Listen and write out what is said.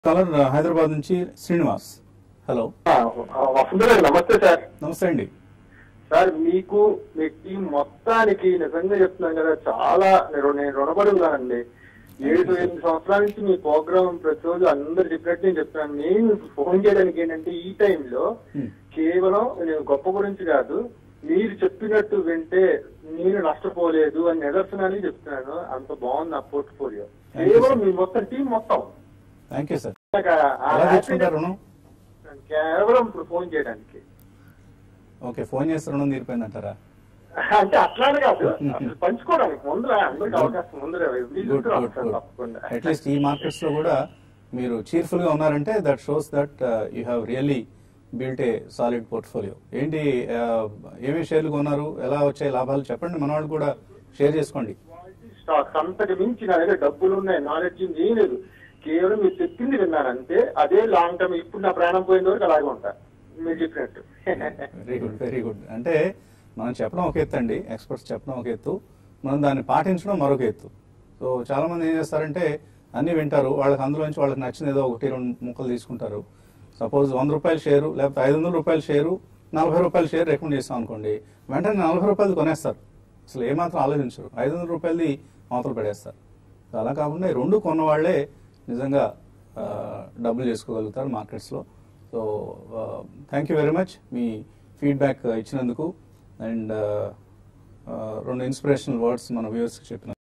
Colour Hyderabad నుంచి Srinivas hello ఆ, ఆ, వసుంధర నమస్తే సార్ నమస్తే అండి సార్ మీకు మీ టీం మొత్తానికి నిజంగా చెప్తున్నాను కదా చాలా నేను నేను రుణపడి ఉన్నానండి ఏడు ఎనిమిది సంవత్సరాల నుంచి మీ ప్రోగ్రామ్ ప్రతిరోజు అందరు చెప్పినట్టు నేను చెప్తున్నాను నేను ఫోన్ చేయడానికి ఏంటంటే ఈ టైంలో Hmm. కేవలం నేను గొప్ప గురించి కాదు మీరు చెప్పినట్టు వింటే నేను నష్టపోలేదు అని నిదర్శనాన్ని చెప్తున్నాను అంత బాగుంది నా పోర్ట్ఫోలియో Thank you, కేవలం sir. మీ మొత్తం టీం మొత్తం థ్యాంక్ యూ సార్ నాకు ఆ- ఆ ఎలా తెచ్చుకుంటారు రుణం కేవలం ఇప్పుడు ఫోన్ చేయడానికి ఓకే ఫోన్ చేస్తే రుణం తీరిపోయిందంటారా అంటే అట్లానే కాదు అసలు పంచుకోవడానికి ముందర అందరికి అవకాశం ముందర గుడ్ గుడ్ గుడ్ తప్పకుండా అట్లీస్ట్ ఈ మార్కెట్స్ లో కూడా మీరు చీర్ఫుల్ గా ఉన్నారంటే that shows that you have really built a solid portfolio ఏంటి uh, ఏమేమి షేర్లు కొన్నారు ఎలా వచ్చాయి లాభాలు చెప్పండి మన వాళ్ళు కూడా షేర్ చేసుకోండి స్టాక్స్ అంతకు మించి నా దగ్గర డబ్బులు ఉన్నాయి నాలెడ్జ్ ఏం లేదు కేవలం మీరు చెప్పింది విన్నాను అంతే అదే లాంగ్ టర్మ్ ఇప్పుడు నా ప్రాణం పోయిన వరకు అలాగే ఉంటా మీరు చెప్పినట్టు వెరీ గుడ్ వెరీ గుడ్ అంటే మనం చెప్పడం ఒక ఎత్తు అండి ఎక్స్పర్ట్స్ చెప్పడం ఒక ఎత్తు మనం దాన్ని పాటించడం మరొక ఎత్తు సో చాలా మంది ఏం చేస్తారంటే అన్ని వింటారు వాళ్ళకి అందులోంచి వాళ్ళకి నచ్చిన ఏదో ఒకటి రెండు ముక్కలు తీసుకుంటారు సపోజ్ వంద రూపాయల షేరు లేకపోతే ఐదు వందల రూపాయల షేరు నలభై రూపాయల షేర్ రికమెండ్ చేస్తాం అనుకోండి వెంటనే నలభై రూపాయలు కొనేస్తారు అసలు ఏమాత్రం ఆలోచించరు ఐదు వందల రూపాయలది మాత్రం పడేస్తారు సో అలా కాకుండా ఈ రెండు కొన్న వాళ్ళే నిజంగా ఆ, డబ్బులు చేసుకోగలుగుతారు మార్కెట్స్లో so thank you very much మీ ఫీడ్బ్యాక్ ఇచ్చినందుకు అండ్ రెండు ఇన్స్పిరేషనల్ వర్డ్స్ మన వ్యూవర్స్కి చెప్పిన